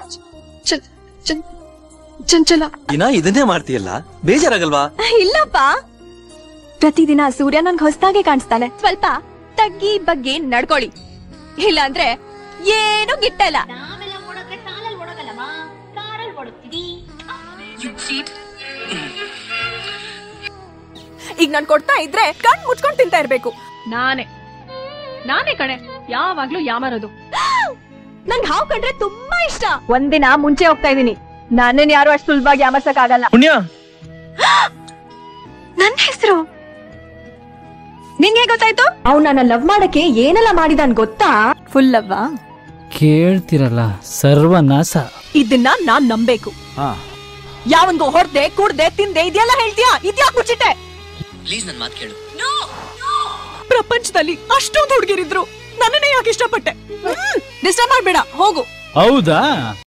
ಚ- ಚ- ಚಂಚಲ ದಿನ ಇದನ್ನೇ ಮಾಡ್ತೀಯಲ್ಲ ಬೇಜಾರಾಗಲ್ವಾ ಇಲ್ಲಪ್ಪ ಪ್ರತಿದಿನ ಸೂರ್ಯ ನನ್ಗೆ ಹೊಸದಾಗೆ ಕಾಣಿಸ್ತಾನೆ ಸ್ವಲ್ಪ ತಗ್ಗಿ ಬಗ್ಗೆ ನಡ್ಕೊಳ್ಳಿ ಇಲ್ಲಾಂದ್ರೆ ಏನು ಗಿಟ್ಟಲ್ಲ ನಾವೆಲ್ಲ ಓಡೋದ್ರೆ ಕಾಲಲ್ಲಿ ಓಡೋಗಲ್ಲಮ್ಮ ಕಾರಲ್ಲಿ ಓಡುತ್ತೀವಿ ಈಗ ನಾನ್ ಕೊಡ್ತಾ ಇದ್ರೆ ಕಣ್ ಮುಚ್ಕೊಂಡ್ ತಿಂತಾ ಇರ್ಬೇಕು ನಾನೇ ನಾನೇ ಕಣೆ ಯಾವಾಗ್ಲೂ ಯಾಮಾರೋದು ನನ್ಗೆ ಹಾವು ಕಂಡ್ರೆ ತುಂಬಾ ಇಷ್ಟ ಒಂದಿನ ಮುಂಚೆ ಹೋಗ್ತಾ ಇದೀನಿ ನನ್ನನ್ ಯಾರು ಅಷ್ಟು ಸುಲಭವಾಗಿ ಯಾಮರ್ಸಕ್ ಆಗಲ್ಲ ಪುಣ್ಯ ನನ್ ಹೆಸರು ನಿಂಗೆ ಗೊತ್ತಾಯ್ತು ಅವ್ನು ನನ್ನ ಲವ್ ಮಾಡಕ್ಕೆ ಏನೆಲ್ಲ ಮಾಡಿದಾನ್ ಗೊತ್ತಾ ಫುಲ್ ಲವ್ವಾ ಕೇಳ್ತಿರಲ್ಲ ಸರ್ವನಾಶ ಇದನ್ನ ನಾನ್ ನಂಬೇಕು ಯಾವನ್ಗೋ ಹೊಡ್ದೆ ಕುಡ್ದೆ ತಿಂದೆ ಇದೆಲ್ಲ ಹೇಳ್ತೀಯಾ ಇದ್ಯಾಕ್ ಮುಚ್ಚಿಟ್ಟೆ ಪ್ಲೀಸ್ ನನ್ ಮಾತು ಕೇಳು ಪ್ರಪಂಚದಲ್ಲಿ ಅಷ್ಟೊಂದು ಹುಡುಗಿರಿದ್ರು ನನ್ನನ್ನೇ ಯಾಕೆ ಇಷ್ಟಪಟ್ಟೆ ಡಿಸ್ಟರ್ಬ್ ಮಾಡ್ಬೇಡ ಹೋಗು ಹೌದಾ